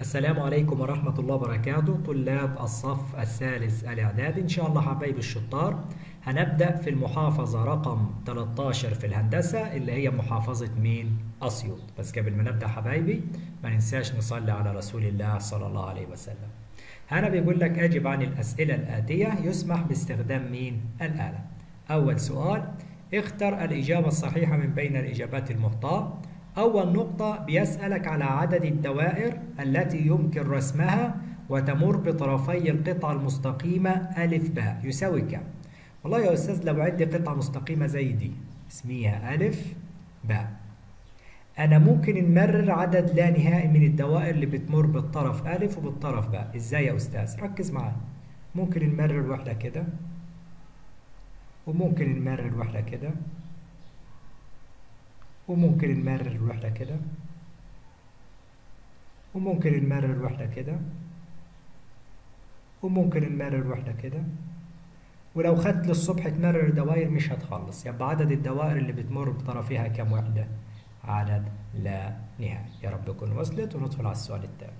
السلام عليكم ورحمة الله وبركاته طلاب الصف الثالث الإعدادي إن شاء الله حبايبي الشطار هنبدأ في المحافظة رقم 13 في الهندسة اللي هي محافظة مين؟ أسيوط بس قبل ما نبدأ حبايبي ما ننساش نصلي على رسول الله صلى الله عليه وسلم هنا بيقول لك أجب عن الأسئلة الآتية يسمح باستخدام مين؟ الآلة أول سؤال اختر الإجابة الصحيحة من بين الإجابات المعطاة أول نقطة بيسألك على عدد الدوائر التي يمكن رسمها وتمر بطرفي القطعة المستقيمة ألف باء يساوي كم؟ والله يا أستاذ لو عندي قطعة مستقيمة زي دي اسميها ألف باء أنا ممكن نمرر عدد لا نهائي من الدوائر اللي بتمر بالطرف ألف وبالطرف باء إزاي يا أستاذ؟ ركز معايا ممكن نمرر واحدة كده وممكن نمرر واحدة كده وممكن نمرر واحدة كده وممكن نمرر واحدة كده وممكن نمرر واحدة كده ولو خدت للصبح تمرر دواير مش هتخلص يبقى عدد الدوائر اللي بتمر بطرفيها كم وحدة؟ عدد لا نهائي يا رب تكون وصلت وندخل على السؤال التالي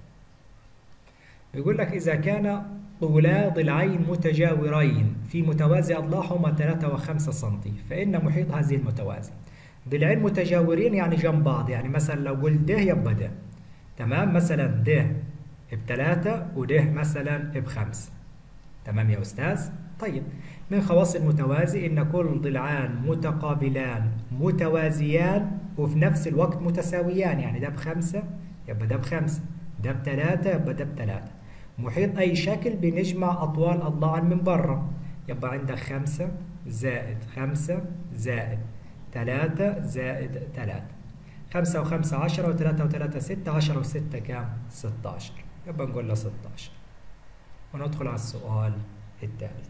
بيقول لك إذا كان طولا ضلعين متجاورين في متوازي أضلاعهما 3 و5 سم فإن محيط هذه المتوازي ضلعين متجاورين يعني جنب بعض يعني مثلا لو قلت ده يبقى ده تمام مثلا ده بثلاثة وده مثلا بخمسة تمام يا أستاذ طيب من خواص المتوازي إن كل ضلعان متقابلان متوازيان وفي نفس الوقت متساويان يعني ده بخمسة يبقى ده بخمسة ده بثلاثة يبقى ده بثلاثة محيط أي شكل بنجمع أطوال أضلاعا من بره يبقى عندك خمسة زائد خمسة زائد تلاتة زائد تلاتة خمسة وخمسة عشرة وتلاتة وتلاتة ستة عشرة وستة كام؟ ستاشر يبقى نقول له ستاشر وندخل على السؤال الثالث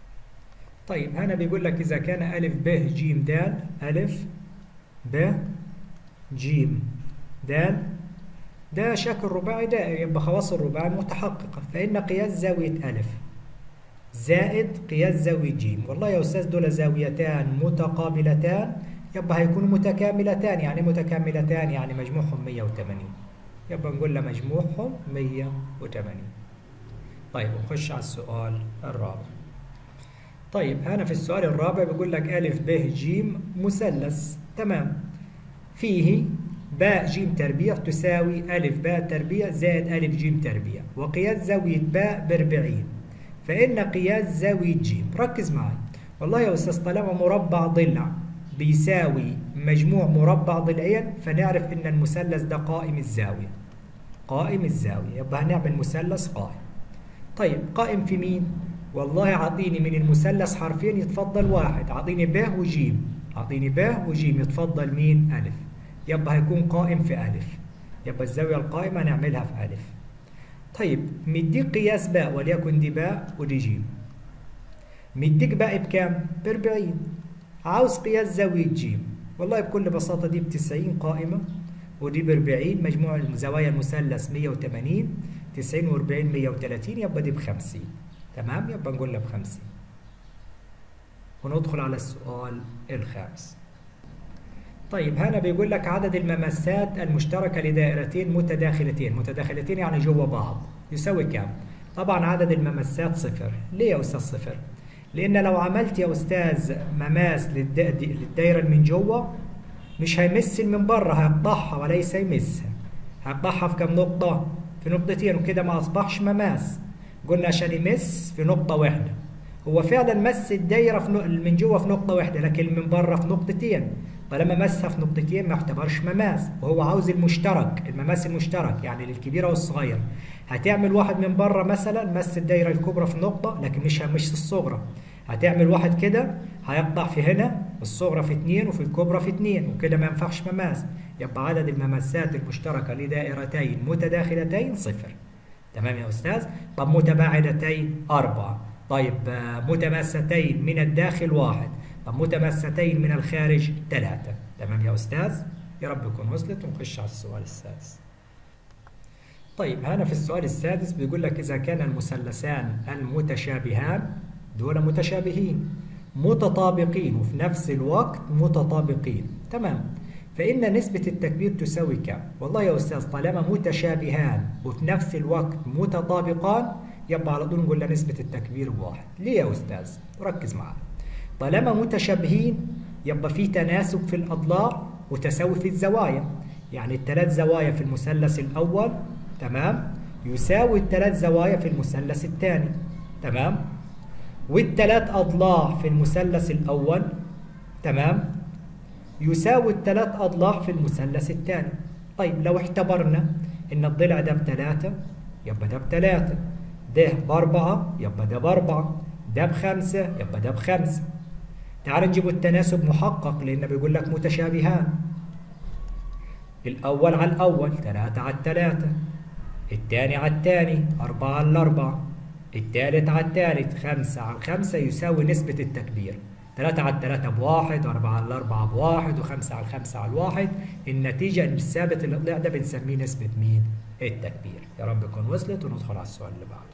طيب هنا بيقول لك إذا كان ألف ب ج د ألف ب ج د ده شكل رباعي دائري يبقى خواص الرباعي متحققة فإن قياس زاوية ألف زائد قياس زاوية ج والله يا أستاذ دول زاويتان متقابلتان يبقى هيكونوا متكاملتان يعني متكاملتان يعني مجموعهم 180 يبقى نقول له مجموعهم 180 طيب نخش على السؤال الرابع طيب هنا في السؤال الرابع بيقول لك ألف ب ج مثلث تمام فيه باء ج تربيع تساوي ألف باء تربيع زائد ألف ج تربيع وقياس زاوية باء بأربعين فإن قياس زاوية ج ركز معي والله يا أستاذ طالما مربع ضلع بيساوي مجموع مربع ضلعين فنعرف إن المثلث ده قائم الزاوية قائم الزاوية يبقى هنعمل مثلث قائم طيب قائم في مين؟ والله عطيني من المثلث حرفين يتفضل واحد عطيني ب وج عطيني ب وج يتفضل مين؟ ألف يبقى هيكون قائم في ألف يبقى الزاوية القائمة نعملها في ألف طيب مديك قياس باء وليكن دي باء ودي جيم مديك باء بكام؟ ب 40 عاوز قياس زاوية جيم والله بكل بساطة دي ب 90 قائمة ودي ب 40 مجموع زوايا المثلث 180 90 و 40 130 يبقى دي ب 50 تمام يبقى نقول له ب 50 وندخل على السؤال الخامس طيب هنا بيقول لك عدد الممسات المشتركة لدائرتين متداخلتين متداخلتين يعني جوا بعض يساوي كام؟ طبعا عدد الممسات صفر ليه يا أستاذ صفر؟ لأن لو عملت يا أستاذ مماس للدائرة من جوا مش هيمس من بره هيقطعها وليس يمسها هيقطعها في كم نقطة؟ في نقطتين وكده ما أصبحش مماس قلنا عشان يمس في نقطة واحدة هو فعلا مس الدايرة في من جوا في نقطة واحدة لكن من بره في نقطتين طالما مسها في نقطتين ما يعتبرش مماس وهو عاوز المشترك المماس المشترك يعني للكبيرة والصغيرة هتعمل واحد من بره مثلا مس الدايرة الكبرى في نقطة لكن مش همش الصغرى هتعمل واحد كده هيقطع في هنا الصغرى في اتنين وفي الكبرى في اتنين وكده ما ينفعش مماس يبقى عدد المماسات المشتركة لدائرتين متداخلتين صفر تمام يا أستاذ طب متباعدتين أربعة طيب متماستين من الداخل واحد طب متماستين من الخارج ثلاثة تمام يا أستاذ يا رب يكون وصلت ونخش على السؤال السادس طيب هنا في السؤال السادس بيقول لك إذا كان المثلثان المتشابهان دول متشابهين متطابقين وفي نفس الوقت متطابقين تمام فإن نسبة التكبير تساوي كم؟ والله يا أستاذ طالما متشابهان وفي نفس الوقت متطابقان يبقى على طول نقول نسبة التكبير بواحد ليه يا أستاذ؟ ركز معايا طالما متشابهين يبقى في تناسب في الأضلاع وتساوي في الزوايا يعني الثلاث زوايا في المثلث الأول تمام يساوي الثلاث زوايا في المثلث الثاني تمام والثلاث أضلاع في المثلث الأول تمام يساوي الثلاث أضلاع في المثلث الثاني طيب لو اعتبرنا إن الضلع ده بثلاثة يبقى ده بثلاثة ده بأربعة يبقى ده بأربعة ده بخمسة يبقى ده بخمسة تعال نجيب التناسب محقق لأنه بيقول لك متشابهان الأول على الأول ثلاثة على الثلاثة الثاني على الثاني أربعة على الأربعة الثالث على الثالث خمسة على الخمسة يساوي نسبة التكبير ثلاثة على الثلاثة بواحد وأربعة على الأربعة بواحد وخمسة على الخمسة على الواحد النتيجة إن الثابت اللي طلع ده بنسميه نسبة مين؟ التكبير يا رب تكون وصلت وندخل على السؤال اللي بعده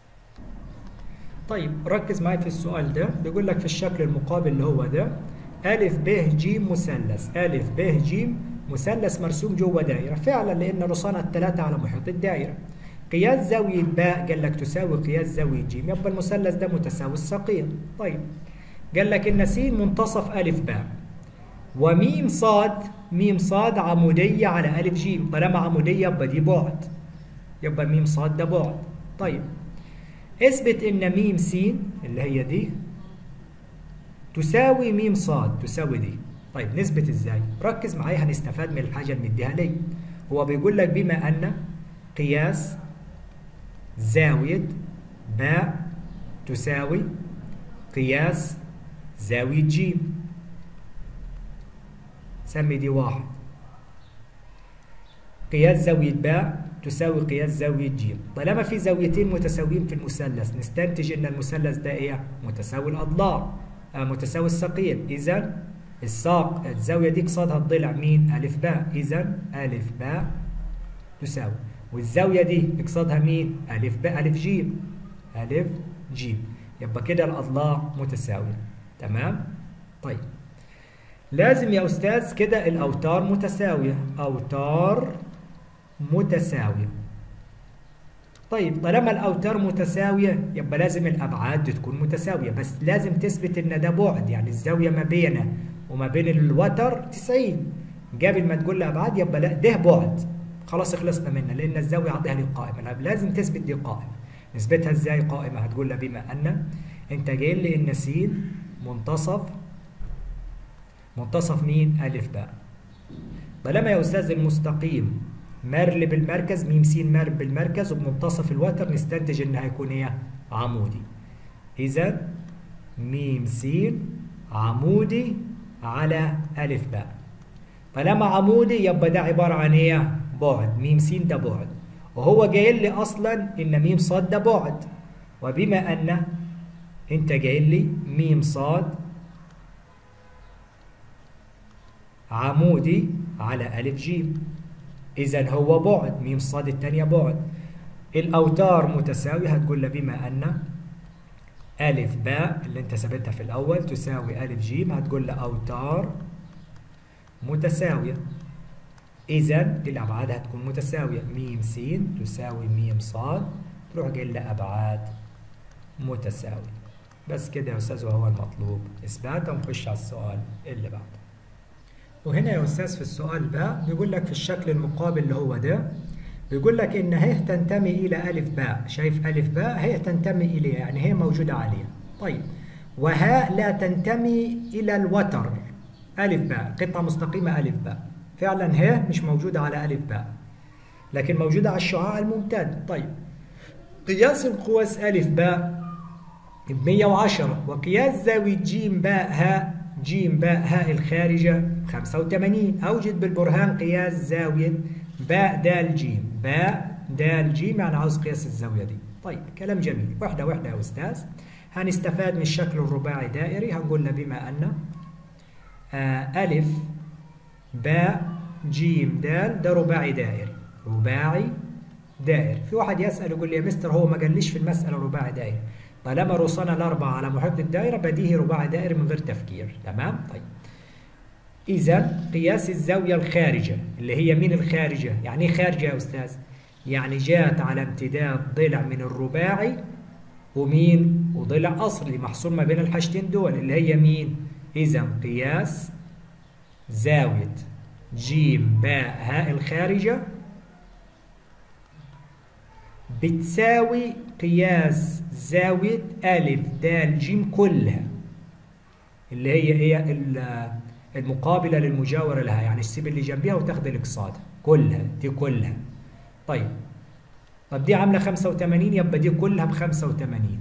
طيب ركز معايا في السؤال ده بيقول لك في الشكل المقابل اللي هو ده ألف ب ج مثلث ألف ب ج مثلث مرسوم جوه دائرة فعلا لأن رصانة الثلاثة على محيط الدائرة قياس زاوية باء قال لك تساوي قياس زاوية ج يبقى المثلث ده متساوي الساقين طيب قال لك إن س منتصف ألف باء وميم صاد ميم صاد عمودية على ألف ج طالما عمودية يبقى دي بعد يبقى ميم صاد ده بعد طيب اثبت ان ميم س اللي هي دي تساوي ميم صاد تساوي دي طيب نثبت ازاي ركز معايا هنستفاد من الحاجه اللي مديها لي هو بيقول لك بما ان قياس زاويه باء تساوي قياس زاويه ج سمي دي واحد قياس زاويه باء تساوي قياس زاوية ج طالما في زاويتين متساويين في المثلث نستنتج ان المثلث ده ايه متساوي الاضلاع آه متساوي الساقين اذا الساق الزاوية دي قصادها الضلع مين الف باء اذا الف باء تساوي والزاوية دي قصادها مين الف باء الف ج الف ج يبقى كده الاضلاع متساوية تمام طيب لازم يا استاذ كده الاوتار متساوية اوتار متساوية طيب طالما الأوتار متساوية يبقى لازم الأبعاد تكون متساوية بس لازم تثبت إن ده بعد يعني الزاوية ما بينه وما بين الوتر 90 قبل ما تقول لي أبعاد يبقى لا ده بعد خلاص خلصنا منه لأن الزاوية عطيها لي قائمة لازم تثبت دي قائمة نثبتها إزاي قائمة هتقول لي بما أن أنت جاي لي إن س منتصف منتصف مين؟ ألف باء طالما يا أستاذ المستقيم مرل بالمركز ميم س مر بالمركز وبمنتصف الوتر نستنتج ان هيكون ايه عمودي اذا ميم س عمودي على الف باء طالما عمودي يبقى ده عباره عن ايه بعد ميم س ده بعد وهو جاي لي اصلا ان ميم صاد ده بعد وبما ان انت جاي لي ميم صاد عمودي على الف جيم إذا هو بعد ميم صاد الثانية بعد الأوتار متساوية هتقول له بما أن ألف باء اللي أنت ثبتها في الأول تساوي ألف جيم هتقول له أوتار متساوية إذا الأبعاد هتكون متساوية ميم س تساوي ميم صاد تروح قايل له أبعاد متساوية بس كده يا أستاذ وهو المطلوب إثباته ونخش على السؤال اللي بعده وهنا يا أستاذ في السؤال ده بيقول لك في الشكل المقابل اللي هو ده بيقول لك إن ه تنتمي إلى ألف باء شايف ألف باء هي تنتمي إليها يعني هي موجودة عليها طيب وهاء لا تنتمي إلى الوتر ألف باء قطعة مستقيمة ألف باء فعلا هي مش موجودة على ألف باء لكن موجودة على الشعاع الممتد طيب قياس القوس ألف باء ب 110 وقياس زاوية ج باء هاء ج باء هاء الخارجة 85 أوجد بالبرهان قياس زاوية باء د ج باء د ج يعني عاوز قياس الزاوية دي طيب كلام جميل واحدة واحدة يا أستاذ هنستفاد من الشكل الرباعي دائري هنقول بما أن آه ألف باء ج د ده رباعي دائري رباعي دائري في واحد يسأل يقول لي يا مستر هو ما قاليش في المسألة رباعي دائري طالما رصنا الأربعة على محيط الدائرة بديهي رباعي دائري من غير تفكير تمام طيب إذا قياس الزاوية الخارجة اللي هي مين الخارجة؟ يعني إيه خارجة يا أستاذ؟ يعني جات على امتداد ضلع من الرباعي ومين؟ وضلع أصلي محصور ما بين الحاجتين دول اللي هي مين؟ إذا قياس زاوية جيم باء هاء الخارجة بتساوي قياس زاوية ألف د ج كلها اللي هي هي المقابلة للمجاورة لها يعني السيب اللي جنبها وتاخد الإقصاد كلها دي كلها طيب طب دي عاملة 85 يبقى دي كلها ب 85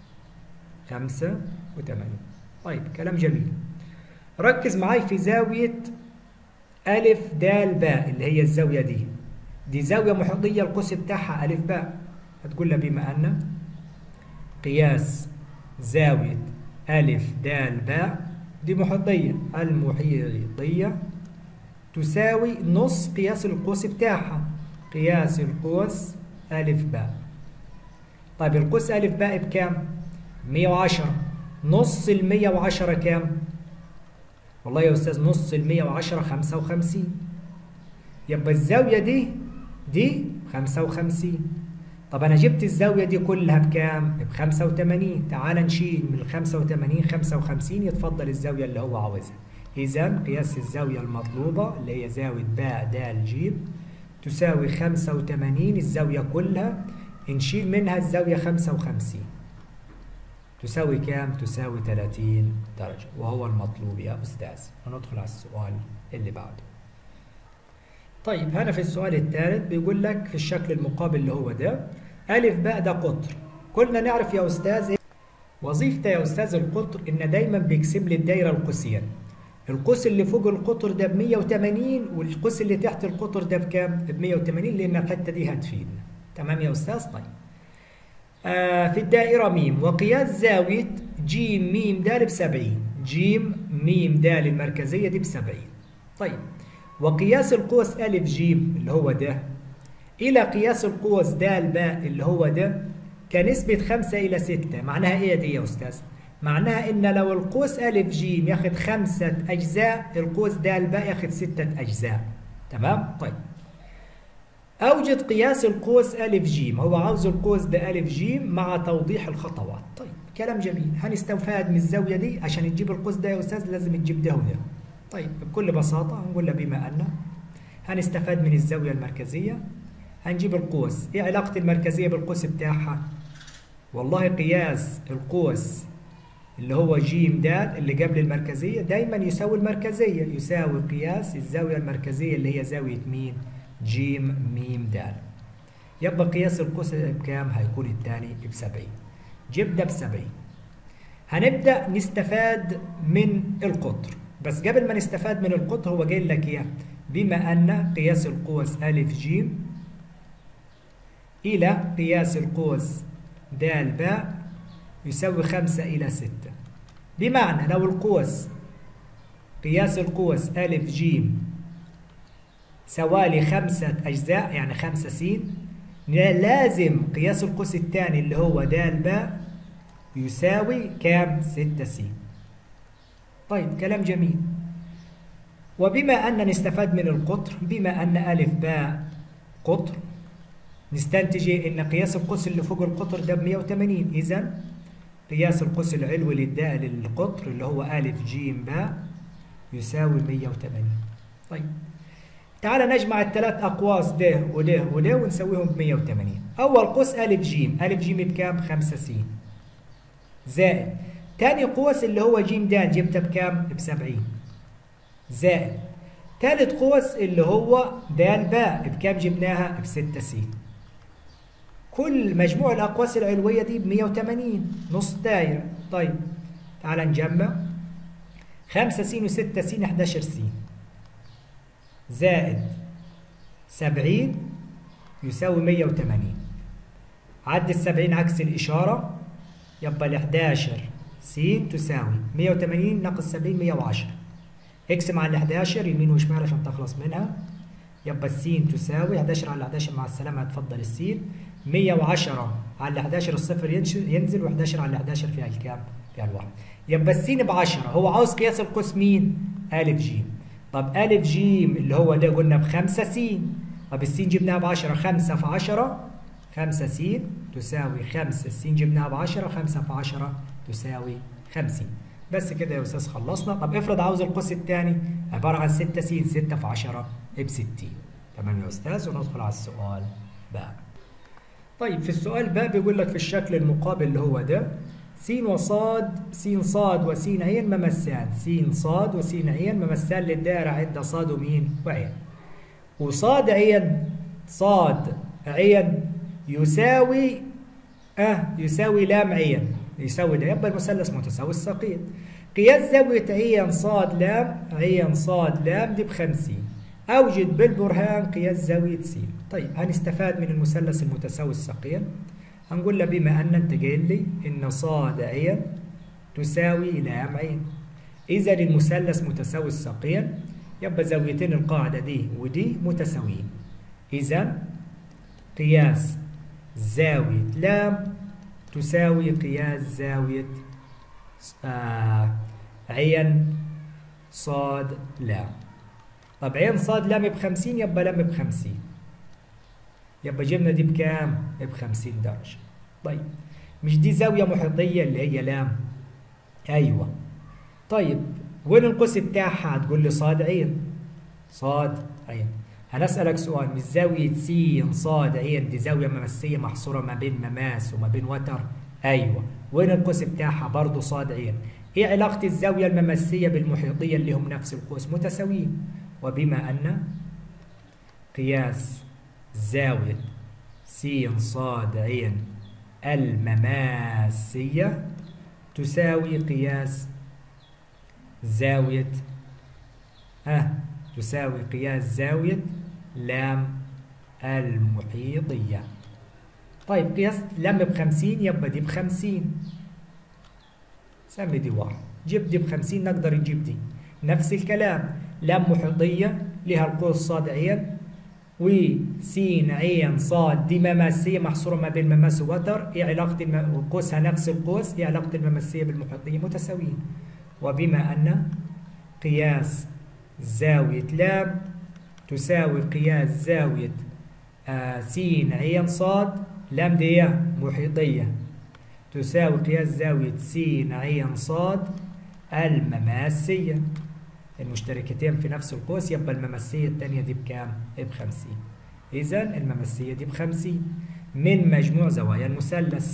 85 طيب كلام جميل ركز معاي في زاوية ألف د باء اللي هي الزاوية دي دي زاوية محيطية القوس بتاعها ألف باء هتقول لها بما أن قياس زاوية ألف د باء دي محيطية المحيطية تساوي نص قياس القوس بتاعها قياس القوس ألف باء طيب القوس ألف باء بكام؟ 110 نص ال 110 كام؟ والله يا أستاذ نص ال 110 55 يبقى الزاوية دي دي 55 طب أنا جبت الزاوية دي كلها بكام؟ ب 85 تعال نشيل من ال 85 55 يتفضل الزاوية اللي هو عاوزها إذا قياس الزاوية المطلوبة اللي هي زاوية باء د ج تساوي 85 الزاوية كلها نشيل منها الزاوية 55 تساوي كام؟ تساوي 30 درجة وهو المطلوب يا أستاذ وندخل على السؤال اللي بعده طيب هنا في السؤال الثالث بيقول لك في الشكل المقابل اللي هو ده ألف باء ده قطر كلنا نعرف يا أستاذ وظيفته يا أستاذ القطر إن دايما بيقسم لي الدايرة القوسين القوس اللي فوق القطر ده ب 180 والقوس اللي تحت القطر ده بكام؟ ب 180 لأن الحتة دي هتفيدنا تمام يا أستاذ؟ طيب آه في الدائرة ميم وقياس زاوية ج م د ب 70 ج م د المركزية دي ب 70 طيب وقياس القوس أ ج اللي هو ده إلى قياس القوس د باء اللي هو ده كنسبة 5 إلى 6 معناها إيه دي يا أستاذ؟ معناها إن لو القوس أ ج ياخد خمسة أجزاء القوس د باء ياخد ستة أجزاء تمام؟ طيب أوجد قياس القوس أ ج هو عاوز القوس ده أ ج مع توضيح الخطوات طيب كلام جميل هنستفاد من الزاوية دي عشان تجيب القوس ده يا أستاذ لازم تجيب ده وده طيب بكل بساطة هنقول له بما أن هنستفاد من الزاوية المركزية هنجيب القوس إيه علاقة المركزية بالقوس بتاعها والله قياس القوس اللي هو ج د اللي قبل المركزية دايما يساوي المركزية يساوي قياس الزاوية المركزية اللي هي زاوية مين ج م د يبقى قياس القوس بكام هيكون الثاني ب 70 جبنا ب 70 هنبدأ نستفاد من القطر بس قبل ما نستفاد من القطر هو قايل لك ايه بما ان قياس القوس أ ج إلى قياس القوس د باء يساوي خمسة إلى ستة بمعنى لو القوس قياس القوس أ ج سوالي خمسة أجزاء يعني خمسة س لازم قياس القوس الثاني اللي هو د باء يساوي كام؟ ستة س طيب كلام جميل وبما أن نستفاد من القطر بما أن أ باء قطر نستنتج ان قياس القوس اللي فوق القطر ده ب 180 اذا قياس القوس العلوي للداء للقطر اللي هو أ ج باء يساوي 180 طيب تعال نجمع الثلاث أقواس ده وده وده ونسويهم ب 180 أول قوس أ ج أ ج بكام 5 س زائد تاني قوس اللي هو ج د جبته بكام ب 70 زائد ثالث قوس اللي هو د باء بكام جبناها ب 6 س كل مجموع الأقواس العلوية دي ب 180 نص دايرة طيب تعال نجمع 5 س و6 س 11 س زائد 70 يساوي 180 عد ال 70 عكس الإشارة يبقى ال 11 س تساوي 180 ناقص 70 110 اقسم على ال 11 يمين وشمال عشان تخلص منها يبقى السين تساوي 11 على 11 مع السلامة هتفضل السين 110 على 11 الصفر ينزل و11 على 11 فيها الكام؟ فيها الواحد. يبقى السين ب 10 هو عاوز قياس القوس مين؟ أ ج. طب ألف جيم اللي هو ده قلنا بخمسة س طب السين جبناها بعشرة خمسة في عشرة خمسة س تساوي خمسة السين جبناها بعشرة خمسة في عشرة تساوي خمسين بس كده يا أستاذ خلصنا طب افرض عاوز القوس الثاني عبارة عن ستة س ستة في عشرة بستين تمام يا أستاذ وندخل على السؤال بقى طيب في السؤال بقى بيقول لك في الشكل المقابل اللي هو ده س وصاد س صاد وس عين ممسان س صاد وس عين ممسان للدائرة عند صاد ومين وعين وصاد عين صاد عين يساوي اه يساوي لام عين يساوي ده يبقى المثلث متساوي الساقين قياس زاوية عين صاد لام عين صاد لام دي بخمسين أوجد بالبرهان قياس زاوية س طيب هنستفاد من المثلث المتساوي الساقين هنقول له بما أن أنت قايل لي إن صاد عين تساوي لام عين إذا المثلث متساوي الساقين يبقى زاويتين القاعدة دي ودي متساويين إذا قياس زاوية لام تساوي قياس زاوية آه عين صاد لام طب عين صاد لام بخمسين يبقى لام بخمسين يبقى جبنا دي بكام؟ بخمسين درجة طيب مش دي زاوية محيطية اللي هي لام أيوة طيب وين القوس بتاعها هتقول لي صاد عين صاد عين هنسألك سؤال مش زاوية س صاد عين دي زاوية ممسية محصورة ما بين مماس وما بين وتر أيوة وين القوس بتاعها برضه صاد عين إيه علاقة الزاوية الممسية بالمحيطية اللي هم نفس القوس متساويين وبما أن قياس زاوية س صاد عين المماسية تساوي قياس زاوية أه تساوي قياس زاوية لام المحيطية طيب قياس لام بخمسين يبقى دي بخمسين سمي دي واحد جيب دي بخمسين نقدر نجيب دي نفس الكلام لام محيطية لها القوس صاد عين وس عين صاد دي مماسية محصورة ما بين مماس ووتر ايه علاقة الم... قوسها نفس القوس ايه علاقة المماسية بالمحيطية متساويين وبما أن قياس زاوية لام تساوي قياس زاوية آه س عين صاد لام دي محيطية تساوي قياس زاوية س عين صاد المماسية المشتركتين في نفس القوس يبقى الممسية الثانية دي بكام؟ بخمسين إذا الممسية دي بخمسين من مجموع زوايا المثلث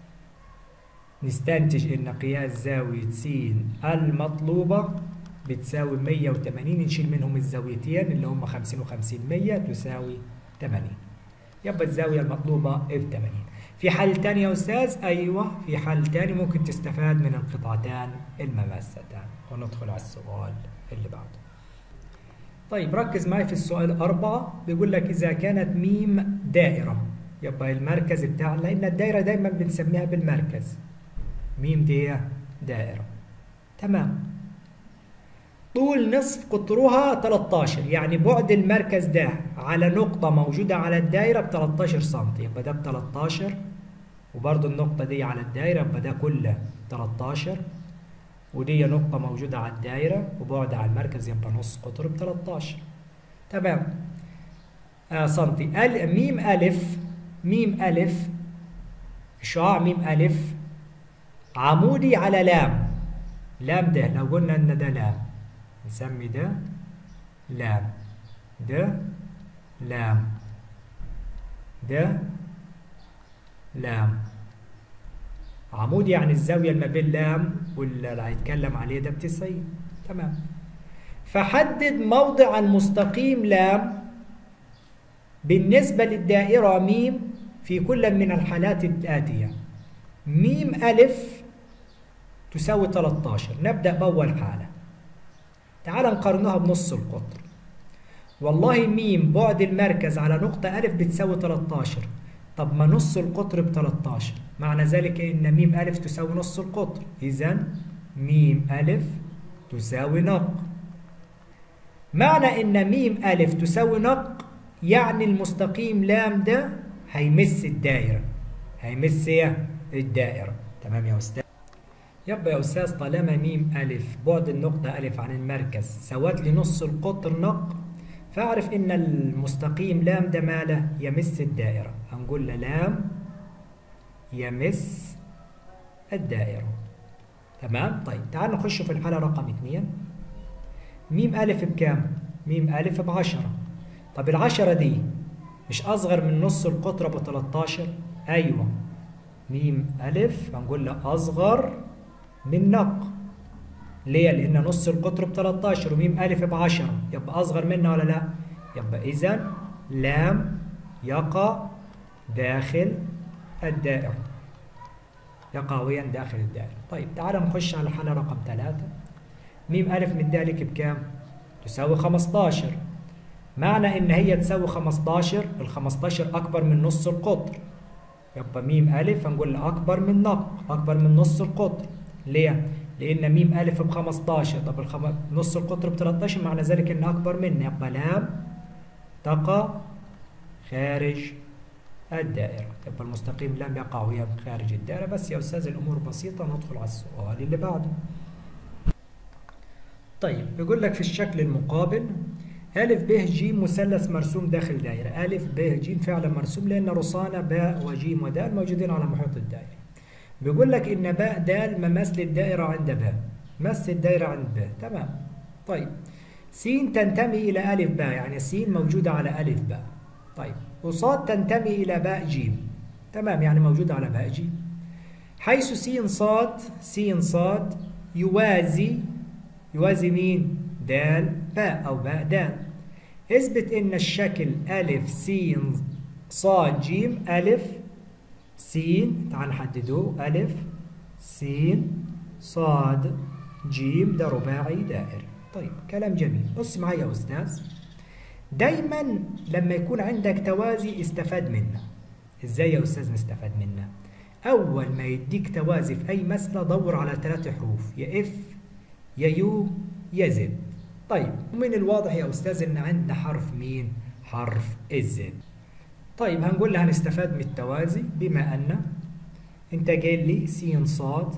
نستنتج إن قياس زاوية س المطلوبة بتساوي 180 نشيل منهم الزاويتين اللي هم 50 و50 100 تساوي 80 يبقى الزاوية المطلوبة ب 80 في حل تاني يا أستاذ؟ أيوه في حل تاني ممكن تستفاد من القطعتان المماستان وندخل على السؤال اللي بعده طيب ركز معي في السؤال أربعة بيقول لك إذا كانت ميم دائرة يبقى المركز بتاعنا لأن الدائرة دايما بنسميها بالمركز ميم دي دائرة تمام طول نصف قطرها 13 يعني بعد المركز ده على نقطة موجودة على الدائرة ب 13 سم يبقى ده ب 13 وبرضه النقطة دي على الدائرة يبقى ده كله 13 ودي نقطة موجودة على الدائرة وبعد على المركز يبقى نص قطر ب 13 تمام آه سنتي ال ميم ألف ميم ألف شعاع ميم ألف عمودي على لام لام ده لو قلنا إن ده لام نسمي ده لام ده لام ده لام عمود يعني الزاوية اللي ما بين لام واللي هيتكلم عليه ده بتسعين تمام فحدد موضع المستقيم لام بالنسبة للدائرة ميم في كل من الحالات الآتية ميم ألف تساوي 13 نبدأ بأول حالة تعال نقارنها بنص القطر والله ميم بعد المركز على نقطة ألف بتساوي 13 طب ما نص القطر ب 13 معنى ذلك ان ميم ألف تساوي نص القطر إذا ميم ألف تساوي نق معنى ان ميم ألف تساوي نق يعني المستقيم لام ده هيمس الدائرة هيمس ايه الدائرة تمام يا أستاذ يبقى يا أستاذ طالما ميم ألف بعد النقطة ألف عن المركز سوت لي نص القطر نق فأعرف إن المستقيم لام ده ماله يمس الدائرة هنقول له لام يمس الدائرة تمام طيب تعال نخش في الحالة رقم اثنين ميم ألف بكام؟ ميم ألف بعشرة طب العشرة دي مش أصغر من نص القطر أبو 13 أيوه ميم ألف هنقول له أصغر من نق ليه؟ لأن نص القطر ب 13 وميم ألف ب 10 يبقى أصغر منها ولا لا؟ يبقى إذا لام يقع داخل الدائرة يقع وين داخل الدائرة طيب تعال نخش على الحالة رقم 3 ميم ألف من ذلك بكام؟ تساوي 15 معنى إن هي تساوي 15 ال 15 أكبر من نص القطر يبقى ميم ألف هنقول أكبر من نق أكبر من نص القطر ليه؟ لأن ميم ألف ب 15 طب الخم... نص القطر ب 13 معنى ذلك إن أكبر منه يبقى لام تقع خارج الدائرة يبقى المستقيم لم يقع وهي خارج الدائرة بس يا أستاذ الأمور بسيطة ندخل على السؤال اللي بعده طيب بيقول لك في الشكل المقابل ألف ب ج مثلث مرسوم داخل دائرة ألف ب ج فعلا مرسوم لأن رصانة باء وجيم ودال موجودين على محيط الدائرة بيقول لك إن باء دال مماثل الدائرة عند باء مثل الدائرة عند باء تمام طيب س تنتمي إلى ألف باء يعني س موجودة على ألف باء طيب وصاد تنتمي إلى باء جيم تمام يعني موجودة على باء جيم حيث س صاد س صاد يوازي يوازي مين؟ دال باء أو باء دال اثبت إن الشكل ألف س صاد جيم ألف س تعال نحدده ألف س صاد جيم ده رباعي دائري طيب كلام جميل بص معايا يا أستاذ دايما لما يكون عندك توازي استفاد منه ازاي يا أستاذ نستفاد منه أول ما يديك توازي في أي مسألة دور على ثلاث حروف يا إف يا يو يا زد طيب ومن الواضح يا أستاذ إن عندنا حرف مين؟ حرف الزد طيب هنقول له هنستفاد من التوازي بما أن أنت قايل لي س صاد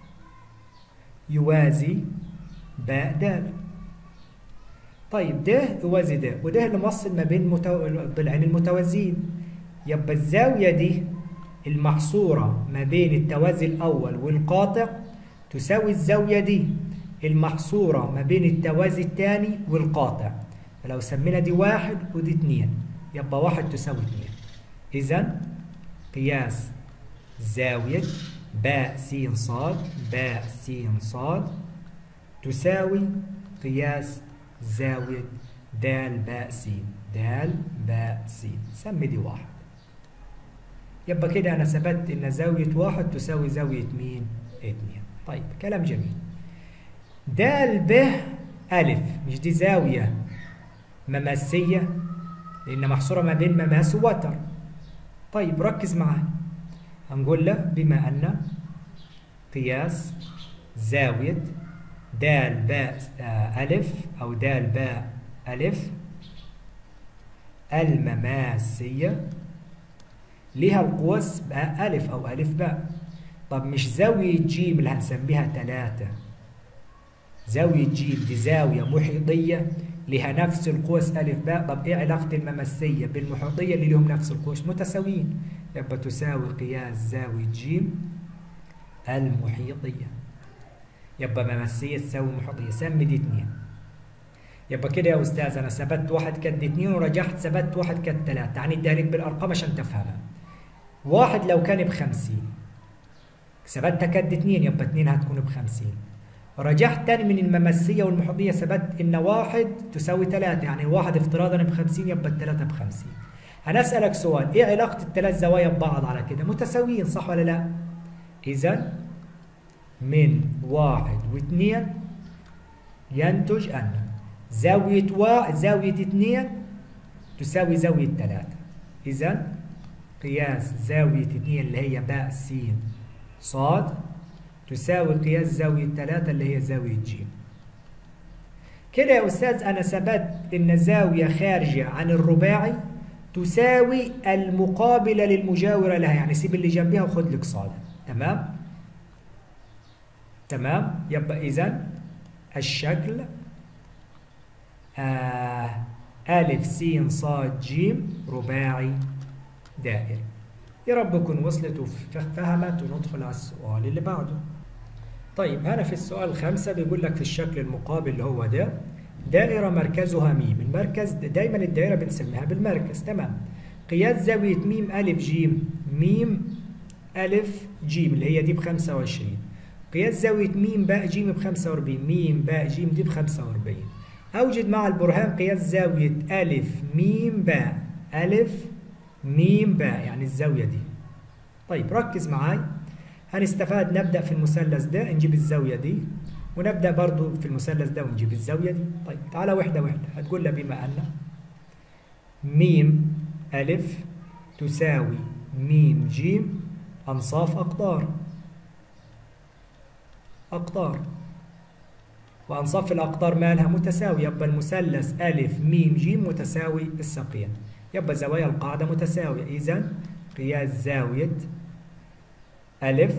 يوازي باء دال طيب ده يوازي ده وده اللي موصل ما بين متو... الضلعين المتوازيين يبقى الزاوية دي المحصورة ما بين التوازي الأول والقاطع تساوي الزاوية دي المحصورة ما بين التوازي الثاني والقاطع فلو سمينا دي واحد ودي اتنين يبقى واحد تساوي اتنين إذا قياس زاوية باء س صاد باء س صاد تساوي قياس زاوية دال باء س دال باء س سمي دي واحد يبقى كده أنا ثبت إن زاوية واحد تساوي زاوية مين؟ اتنين طيب كلام جميل دال ب ألف مش دي زاوية مماسية لأن محصورة ما بين مماس ووتر طيب ركز معاه هنقول له بما أن قياس زاوية دال باء ألف أو دال باء ألف المماسية لها القوس باء ألف أو ألف باء طب مش زاوية جيم اللي هنسميها ثلاثة زاوية جيم دي زاوية محيطية لها نفس القوس ألف باء طب إيه علاقة الممسية بالمحيطية اللي لهم نفس القوس متساويين يبقى تساوي قياس زاوية جيم المحيطية يبقى ممسية تساوي محيطية سمي دي اتنين يبقى كده يا أستاذ أنا ثبت واحد كد اتنين ورجحت ثبت واحد كد تلاتة يعني اديها بالأرقام عشان تفهمها واحد لو كان بخمسين ثبتها كد اتنين يبقى اتنين هتكون بخمسين رجحت تاني من الممسية والمحيطية ثبت إن واحد تساوي تلاتة يعني واحد افتراضا بخمسين يبقى التلاتة بخمسين هنسألك سؤال إيه علاقة التلات زوايا ببعض على كده متساويين صح ولا لا إذا من واحد واثنين ينتج أن زاوية و... زاوية اثنين تساوي زاوية ثلاثة إذا قياس زاوية اثنين اللي هي باء س صاد تساوي قياس زاوية ثلاثة اللي هي زاوية ج كده يا أستاذ أنا ثبت إن زاوية خارجة عن الرباعي تساوي المقابلة للمجاورة لها يعني سيب اللي جنبها وخد لك صاد تمام تمام يبقى إذا الشكل آه ألف س ص ج رباعي دائري يا رب تكون وصلت وفهمت وندخل على السؤال اللي بعده طيب هنا في السؤال خمسة بيقول لك في الشكل المقابل اللي هو ده دائرة مركزها ميم المركز دايما الدائرة بنسميها بالمركز تمام قياس زاوية ميم ألف جيم ميم ألف جيم اللي هي دي ب 25 قياس زاوية ميم باء جيم ب 45 ميم باء جيم دي ب 45 أوجد مع البرهان قياس زاوية ألف ميم باء ألف ميم باء يعني الزاوية دي طيب ركز معاي هنستفاد نبدأ في المثلث ده نجيب الزاوية دي ونبدأ برضو في المثلث ده ونجيب الزاوية دي طيب تعالى واحدة واحدة هتقول لها بما أن ميم ألف تساوي ميم جيم أنصاف أقطار أقطار وأنصاف الأقطار مالها متساوية يبقى المثلث ألف ميم جيم متساوي الساقين يبقى زوايا القاعدة متساوية إذا قياس زاوية ألف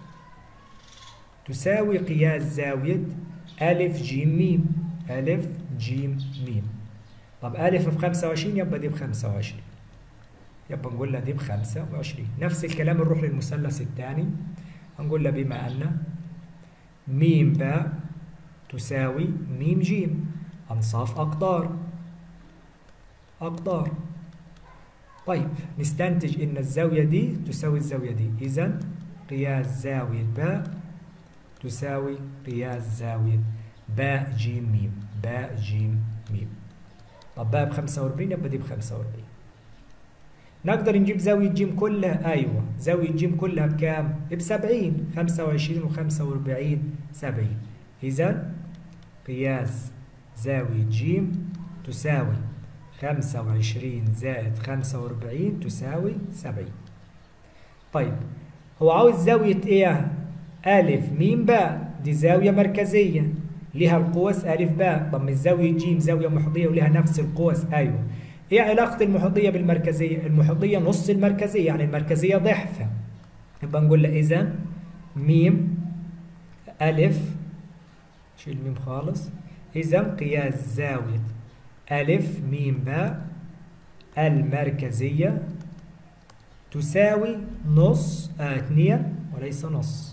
تساوي قياس زاوية ألف جيم ميم ألف جيم ميم طب ألف ب 25 يبقى دي ب 25 يبقى نقول لها دي ب 25 نفس الكلام نروح للمثلث الثاني هنقول لها بما أن ميم باء تساوي ميم جيم أنصاف أقدار أقدار طيب نستنتج إن الزاوية دي تساوي الزاوية دي إذا قياس زاوية باء تساوي قياس زاوية باء جيم ميم باء جيم ميم طب باء ب 45 يبقى دي ب 45 نقدر نجيب زاوية جيم كلها أيوة زاوية جيم كلها بكام؟ ب 70 25 و 45 70 إذا قياس زاوية جيم تساوي 25 زائد 45 تساوي 70 طيب هو عاوز زاوية إيه؟ ألف ميم باء دي زاوية مركزية لها القوس ألف باء طب من زاوية جيم زاوية محيطية ولها نفس القوس أيوة إيه علاقة المحيطية بالمركزية؟ المحيطية نص المركزية يعني المركزية ضعفها يبقى نقول له إذا ميم ألف شيل ميم خالص إذا قياس زاوية ألف ميم باء المركزية تساوي نص آه اثنين وليس نص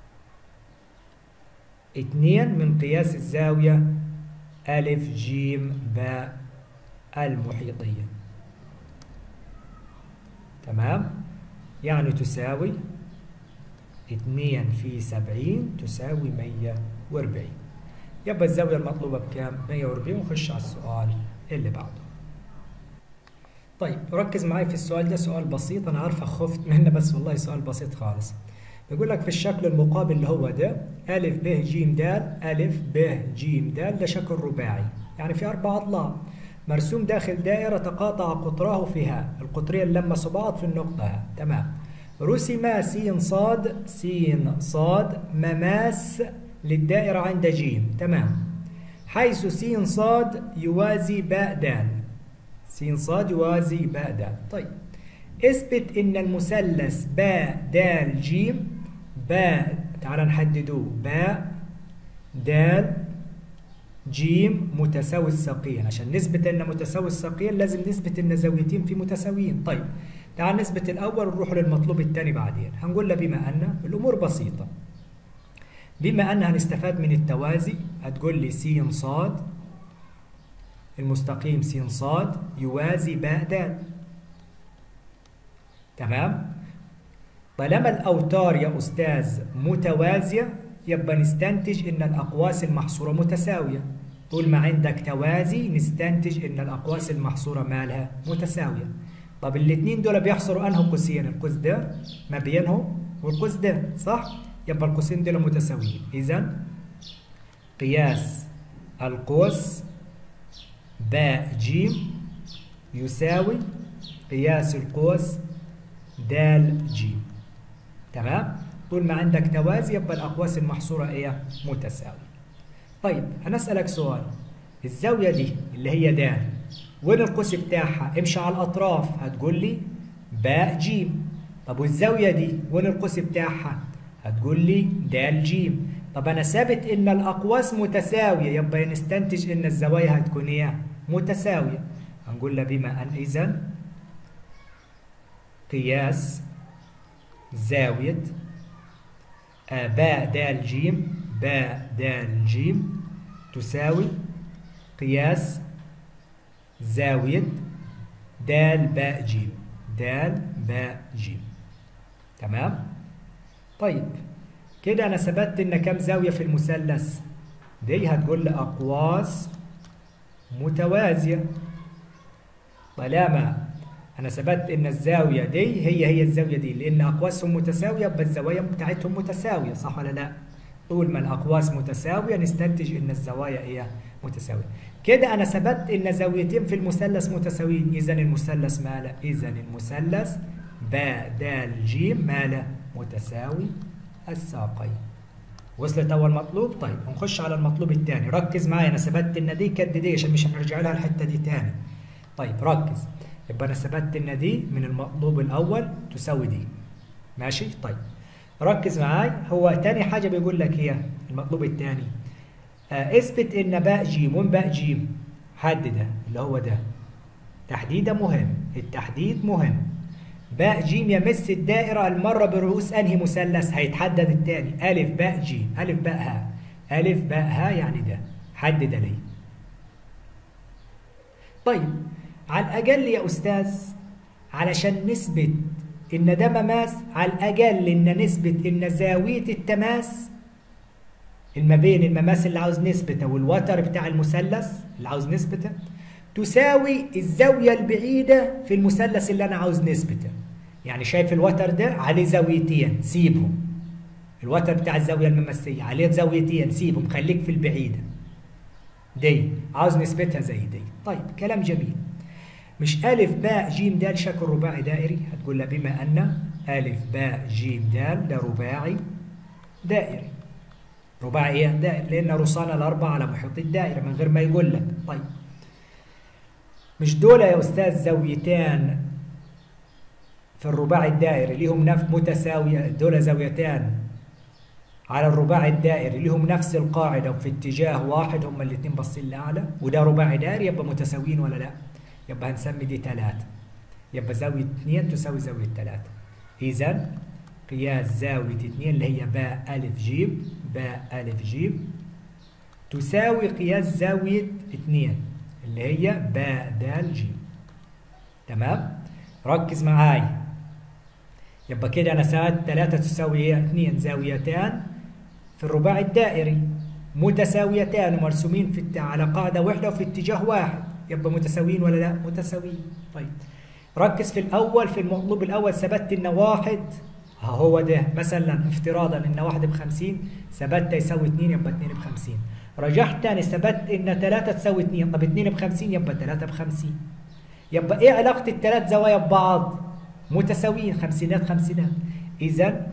اثنين من قياس الزاوية ألف جيم باء المحيطية تمام يعني تساوي اثنين في سبعين تساوي مية واربعين يبقى الزاوية المطلوبة بكام؟ 140 ونخش على السؤال اللي بعده. طيب ركز معي في السؤال ده سؤال بسيط أنا عارفة خفت منه بس والله سؤال بسيط خالص. بيقول لك في الشكل المقابل اللي هو ده أ ب ج د أ ب ج د ده شكل رباعي يعني في أربع أضلاع مرسوم داخل دائرة تقاطع قطراه فيها القطرين لمسوا بعض في النقطة ها. تمام رسم س صاد س صاد مماس للدائرة عند ج تمام حيث س صاد يوازي باء د س صاد يوازي باء د طيب اثبت ان المثلث باء د ج باء تعال نحددوه باء د ج متساوي الساقين عشان نثبت ان متساوي الساقين لازم نثبت ان زاويتين في متساويين طيب تعال نثبت الاول ونروح للمطلوب الثاني بعدين هنقول له بما ان الامور بسيطه بما أن هنستفاد من التوازي هتقول لي س ص المستقيم س ص يوازي باء د تمام طالما الأوتار يا أستاذ متوازية يبقى نستنتج إن الأقواس المحصورة متساوية طول ما عندك توازي نستنتج إن الأقواس المحصورة مالها متساوية طب الاثنين دول بيحصروا أنهم قوسين القوس ده ما بينهم والقوس ده صح؟ يبقى القوسين دول متساويين إذا قياس القوس باء ج يساوي قياس القوس د ج تمام طول ما عندك توازي يبقى الأقواس المحصورة إيه متساوية طيب هنسألك سؤال الزاوية دي اللي هي د وين القوس بتاعها امشي على الأطراف هتقول لي باء ج طب والزاوية دي وين القوس بتاعها هتقول لي د ج طب انا ثابت ان الاقواس متساويه يبقى نستنتج ان الزوايا هتكون ايه متساويه هنقول له بما ان اذا قياس زاويه آه باء د ج باء د ج تساوي قياس زاويه د باء ج د باء ج تمام طيب كده انا ثبتت ان كام زاويه في المثلث دي هتقول لي اقواس متوازيه طالما انا ثبتت ان الزاويه دي هي هي الزاويه دي لان اقواسهم متساويه يبقى الزوايا بتاعتهم متساويه صح ولا لا طول ما الاقواس متساويه نستنتج ان الزوايا هي متساويه كده انا ثبتت ان زاويتين في المثلث متساويين اذا المثلث ماله اذا المثلث باء د ج ماله متساوي الساقين وصلت اول مطلوب طيب نخش على المطلوب الثاني ركز معايا انا ثبتت ان دي كد دي عشان مش هنرجع لها الحته دي تاني طيب ركز يبقى انا ثبتت ان دي من المطلوب الاول تساوي دي ماشي طيب ركز معايا هو تاني حاجه بيقول لك هي المطلوب الثاني آه اثبت ان باء ج وين باء ج حدده اللي هو ده تحديده مهم التحديد مهم باء ج يمس الدائرة المرة برؤوس أنهي مثلث هيتحدد التاني ألف باء ج ألف باء ها ألف باء ها يعني ده حدد لي طيب على الأقل يا أستاذ علشان نثبت إن ده مماس على الأقل إن نثبت إن زاوية التماس ما بين المماس اللي عاوز نثبته والوتر بتاع المثلث اللي عاوز نثبته تساوي الزاوية البعيدة في المثلث اللي أنا عاوز نثبته يعني شايف الوتر ده عليه زاويتين سيبهم الوتر بتاع الزاوية الممسية عليه زاويتين سيبهم خليك في البعيدة دي عاوز نثبتها زي دي طيب كلام جميل مش ألف باء جيم دال شكل رباعي دائري هتقول له بما أن ألف باء جيم دال ده رباعي دائري رباعي دائري لأن رصان الأربعة على محيط الدائرة من غير ما يقول لك طيب مش دول يا أستاذ زاويتان في الرباعي الدائري ليهم نفس متساوية دول زاويتان على الرباعي الدائري ليهم نفس القاعدة وفي اتجاه واحد هما الاثنين باصين لأعلى وده رباعي دائري يبقى متساويين ولا لا؟ يبقى هنسمي دي ثلاثة يبقى زاوية اثنين تساوي زاوية ثلاثة إذا قياس زاوية اثنين اللي هي باء ألف جيم باء ألف جيم تساوي قياس زاوية اثنين اللي هي باء دال جيم تمام ركز معايا يبقى كده انا ساعات 3 تساوي ايه 2 زاويتان في الرباعي الدائري متساويتان ومرسومين في الت... على قاعده واحده وفي اتجاه واحد يبقى متساويين ولا لا متساويين طيب ركز في الاول في المطلوب الاول ثبت ان واحد ها هو ده مثلا افتراضا ان واحد ب 50 ثبت يساوي 2 يبقى 2 ب 50 رجعت تاني ثبت ان 3 تساوي 2 طب 2 ب 50 يبقى 3 ب 50 يبقى ايه علاقه الثلاث زوايا ببعض متساويين خمسينات خمسينات اذا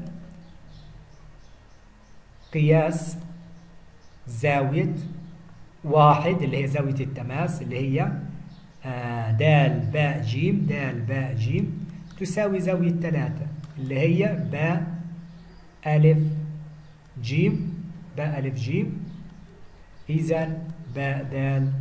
قياس زاويه واحد اللي هي زاويه التماس اللي هي آه دال باء جيم دال باء جيم تساوي زاويه ثلاثه اللي هي باء الف جيم باء الف جيم اذا باء دال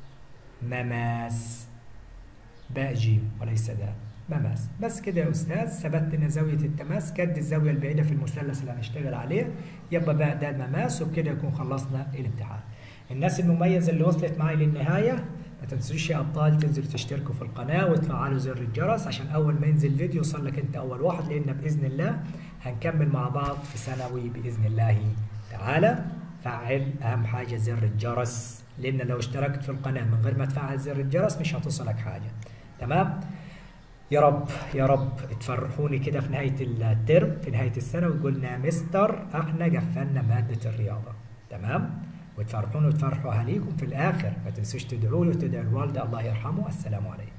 مماس باء جيم وليس دال مماس بس كده يا استاذ ثبت ان زاويه التماس كد الزاويه البعيده في المثلث اللي هنشتغل عليه يبقى باء دال مماس وبكده يكون خلصنا الامتحان الناس المميزه اللي وصلت معي للنهايه ما تنسوش يا ابطال تنزلوا تشتركوا في القناه وتفعلوا زر الجرس عشان اول ما ينزل فيديو يوصل لك انت اول واحد لان باذن الله هنكمل مع بعض في ثانوي باذن الله تعالى فعل اهم حاجه زر الجرس لان لو اشتركت في القناه من غير ما تفعل زر الجرس مش هتصلك حاجه تمام يا رب يا رب تفرحوني كده في نهايه الترم في نهايه السنه وقلنا مستر احنا قفلنا ماده الرياضه تمام وتفرحون وتفرحوا اهاليكم في الاخر ما تنسوش تدعوا له وتدعوا الوالده الله يرحمه السلام عليكم